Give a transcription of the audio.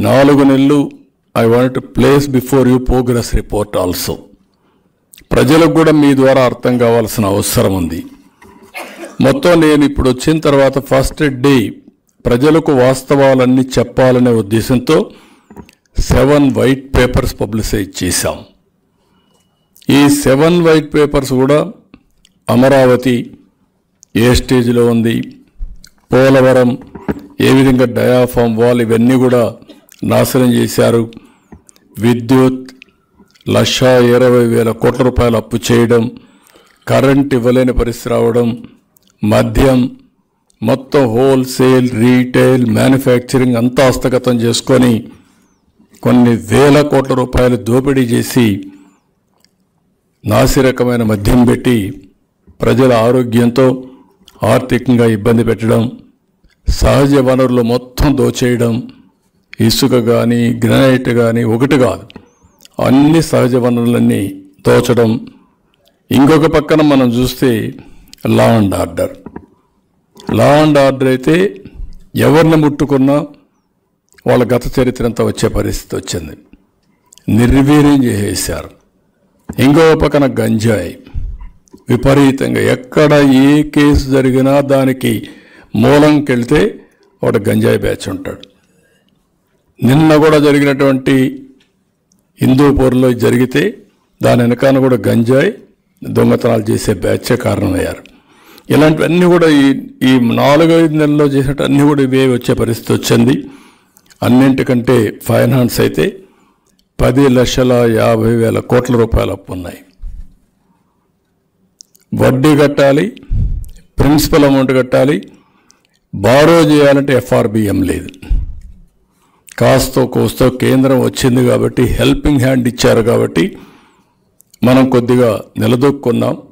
నాలుగు నెలలు I want to place before you progress report also ప్రజలకు కూడా మీ ద్వారా అర్థం కావాల్సిన అవసరం ఉంది మొత్తం నేను ఇప్పుడు వచ్చిన తర్వాత ఫస్ట్ డే ప్రజలకు వాస్తవాలన్నీ చెప్పాలనే ఉద్దేశంతో సెవెన్ వైట్ పేపర్స్ పబ్లిసైజ్ చేశాం ఈ సెవెన్ వైట్ పేపర్స్ కూడా అమరావతి ఏ స్టేజ్లో ఉంది పోలవరం ఏ విధంగా డయాఫామ్ వాల్ ఇవన్నీ కూడా నాశనం చేశారు విద్యుత్ లక్ష ఇరవై వేల కోట్ల రూపాయలు అప్పు చేయడం కరెంట్ ఇవ్వలేని పరిస్థితి రావడం మద్యం మొత్తం హోల్సేల్ రీటైల్ మ్యానుఫ్యాక్చరింగ్ అంతా హస్తగతం చేసుకొని కొన్ని వేల కోట్ల రూపాయలు దోపిడీ చేసి నాసిరకమైన మద్యం పెట్టి ప్రజల ఆరోగ్యంతో ఆర్థికంగా ఇబ్బంది పెట్టడం సహజ వనరులు మొత్తం దోచేయడం ఇసుక కానీ గ్రనైట్ కానీ ఒకటి కాదు అన్ని సహజ వనరులన్నీ దోచడం ఇంకొక పక్కన మనం చూస్తే law and order law and order అయితే ఎవరిని ముట్టుకున్నా వాళ్ళ గత చరిత్ర అంతా వచ్చే పరిస్థితి వచ్చింది నిర్వీర్యం చేసేశారు ఇంకో పక్కన గంజాయి విపరీతంగా ఎక్కడ ఏ కేసు జరిగినా దానికి మూలంకెళ్తే వాడు గంజాయి బ్యాచ్ ఉంటాడు నిన్న కూడా జరిగినటువంటి హిందూపూర్లో జరిగితే దాని వెనకాల కూడా గంజాయి దొంగతనాలు చేసే బ్యాచే కారణమయ్యారు ఇలాంటివన్నీ కూడా ఈ ఈ నాలుగైదు నెలల్లో చేసినట్టు అన్నీ కూడా ఇవే వచ్చే పరిస్థితి వచ్చింది అన్నింటికంటే ఫైనాన్స్ అయితే పది లక్షల యాభై వేల కోట్ల రూపాయలు అప్పు ఉన్నాయి వడ్డీ కట్టాలి ప్రిన్సిపల్ అమౌంట్ కట్టాలి బారో చేయాలంటే ఎఫ్ఆర్బిఎం లేదు కాస్తో కోస్తో కేంద్రం వచ్చింది కాబట్టి హెల్పింగ్ హ్యాండ్ ఇచ్చారు కాబట్టి మనం కొద్దిగా నిలదొక్కున్నాం